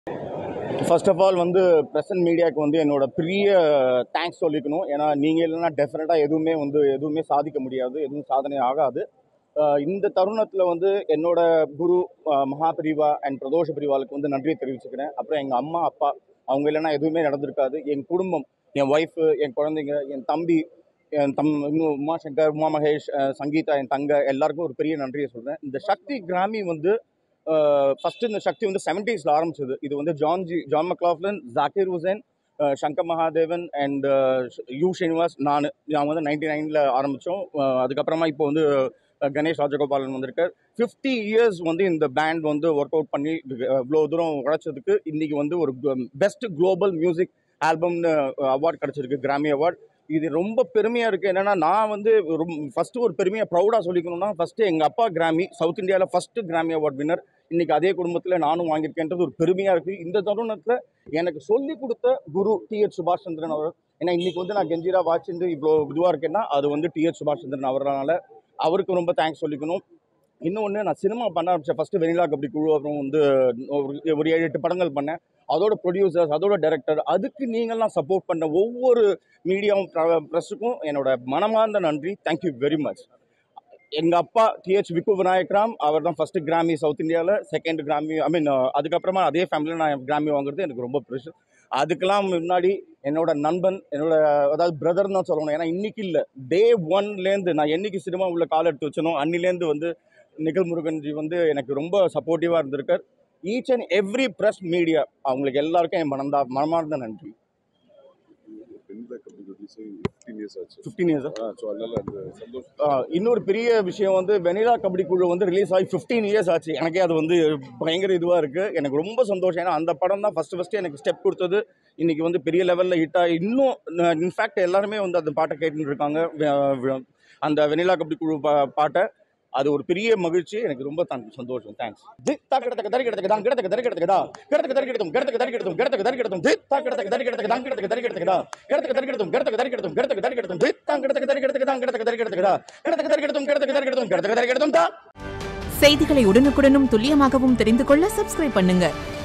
first of all வந்து present மீடியாவுக்கு வந்து என்னோட பெரிய தேங்க்ஸ் சொல்லிக்கணும் ஏன்னா நீங்கள் இல்லைன்னா டெஃபினட்டாக எதுவுமே வந்து எதுவுமே சாதிக்க முடியாது எதுவும் சாதனை ஆகாது அஹ் இந்த தருணத்தில் வந்து என்னோட குரு அஹ் மகாபிரிவா அண்ட் பிரதோஷ பிரிவாளுக்கு வந்து நன்றியை தெரிவிச்சுக்கிறேன் அப்புறம் எங்கள் அம்மா அப்பா அவங்க இல்லைன்னா எதுவுமே நடந்திருக்காது என் குடும்பம் என் ஒய்ஃபு என் குழந்தைங்க என் தம்பி என் தம் இன்னும் உமாசங்கர் உமா மகேஷ் அஹ் சங்கீதா என் தங்க எல்லாருக்கும் ஒரு பெரிய நன்றியை சொல்கிறேன் இந்த சக்தி கிராமி வந்து ஃபஸ்ட்டு இந்த சக்தி வந்து செவன்டீஸில் ஆரம்பிச்சது இது வந்து ஜான் ஜி John McLaughlin Zakir Hussain uh Shankar Mahadevan and U Srinivas நான் நாங்கள் வந்து நைன்டி நைனில் ஆரம்பித்தோம் அதுக்கப்புறமா இப்போ வந்து அஹ், கணேஷ் ராஜகோபாலன் வந்திருக்கார் ஃபிஃப்டி இயர்ஸ் வந்து இந்த பேண்ட் வந்து ஒர்க் அவுட் பண்ணி இவ்வளோ தூரம் உழைச்சதுக்கு இன்றைக்கி வந்து ஒரு பெஸ்ட் குளோபல் மியூசிக் ஆல்பம்னு அவார்ட் கிடச்சிருக்கு கிராமி அவார்ட் இது ரொம்ப பெருமையாக இருக்குது என்னென்னா நான் வந்து ரொம்ப ஃபஸ்ட்டு ஒரு பெருமையாக ப்ரௌடாக சொல்லிக்கணும்னா ஃபஸ்ட்டு எங்கள் அப்பா கிராமி சவுத் இந்தியாவில் ஃபஸ்ட்டு கிராமி அவார்ட் வின்னர் இன்றைக்கி அதே குடும்பத்தில் நானும் வாங்கியிருக்கேன்றது ஒரு பெருமையாக இருக்குது இந்த தருணத்தில் எனக்கு சொல்லி கொடுத்த குரு டிஎச் சுபாஷ் சந்திரன் அவர் ஏன்னா இன்றைக்கி வந்து நான் கெஞ்சிரா வாட்சிந்து இவ்வளோ இதுவாக இருக்கேன்னா அது வந்து டிஎச் சுபாஷ் சந்திரன் அவரால் அவருக்கு ரொம்ப தேங்க்ஸ் சொல்லிக்கணும் இன்னொன்று நான் சினிமா பண்ண ஆரம்பித்தேன் ஃபஸ்ட்டு வெனிலா கபடி குழு அப்புறம் வந்து ஒரு ஒரு ஏழு எட்டு படங்கள் பண்ணேன் அதோட ப்ரொடியூசர்ஸ் அதோட டைரக்டர் அதுக்கு நீங்கள்லாம் சப்போர்ட் பண்ண ஒவ்வொரு மீடியாவும் ப்ரெஸ்ஸுக்கும் என்னோட மனமார்ந்த நன்றி தேங்க்யூ வெரி மச் எங்கள் அப்பா டிஹெச் விக்கு விநாயக்ராம் அவர் தான் ஃபஸ்ட்டு கிராமி சவுத் இந்தியாவில் செகண்ட் கிராமி ஐ மீன் அதுக்கப்புறமா அதே ஃபேமிலியில் நான் கிராமி வாங்குறது எனக்கு ரொம்ப ப்ரெஷர் அதுக்கெல்லாம் முன்னாடி என்னோட நண்பன் என்னோட அதாவது பிரதர் தான் சொல்லணும் ஏன்னா இன்னைக்கு இல்லை டே ஒன்லேருந்து நான் என்னைக்கு சினிமா உள்ள கால் எடுத்து வச்சனோ அன்னிலேருந்து வந்து நிகழ் முருகன்ஜி வந்து எனக்கு ரொம்ப சப்போர்ட்டிவாக இருந்திருக்கார் each and every press media அவங்களுக்கு எல்லாருக்கும் என் மனந்தா மனமார்ந்த நன்றி வெண்ணிலா கபடி ரிலீஸ் ஆகி ஃபிஃப்டீன் இயர்ஸ் ஆச்சு ஃபிஃப்டீன் இயர்ஸ் ஆ ஸோ அதனால அந்த சந்தோஷம் ஆஹ் இன்னொரு பெரிய விஷயம் வந்து வெனிலா கபடி குழு வந்து ரிலீஸ் ஆகி ஃபிஃப்டீன் இயர்ஸ் ஆச்சு எனக்கே அது வந்து பயங்கர இதுவாக இருக்குது எனக்கு ரொம்ப சந்தோஷம் ஏன்னா அந்த படம் தான் ஃபஸ்ட்டு ஃபஸ்ட்டு எனக்கு ஸ்டெப் கொடுத்தது இன்றைக்கி வந்து பெரிய லெவலில் ஹிட் ஆகி இன்னும் இன்ஃபேக்ட் எல்லாருமே வந்து அந்த பாட்டை கேட்டுட்டு இருக்காங்க வே- வே- அந்த வெனிலா கபடி குழு பா பாட்டை அது ஒரு பெரிய மகிழ்ச்சி எனக்கு ரொம்ப தன் சந்தோஷம் தேங்க்ஸ் தித்தா கிடத்தக்க தரி கிடத்தக்க தான் கிடத்தக்க தரி கிடத்தக்க தான் கிடத்தக்க தரி கிடத்தும் கிடத்தக்க தரி கிடத்தும் கிடத்தக்க தரி கிடத்தும் தித்தா கிடத்தக்க தரி கிடத்தக்க தான் கிடத்தக்க தரி கிடத்தக்க தான் கிடத்தக்க தரி கிடத்தும் கிடத்தக்க தரி கிடத்தும் கிடத்தக்க தரி கிடத்தும் தித்தா கிடத்தக்க தரி கிடத்தக்க தான் கிடத்தக்க தரி கிடத்தக்க தான் கிடத்தக்க தரி கிடத்தும் கிடத்தக்க தரி கிடத்தும் கிடத்தக்க தரி கிடத்தும் தான் செய்திகளை உடனுக்குடனும் துல்லியமாகவும் தெரிந்து கொள்ள சப்ஸ்கிரைப் பண்ணுங்க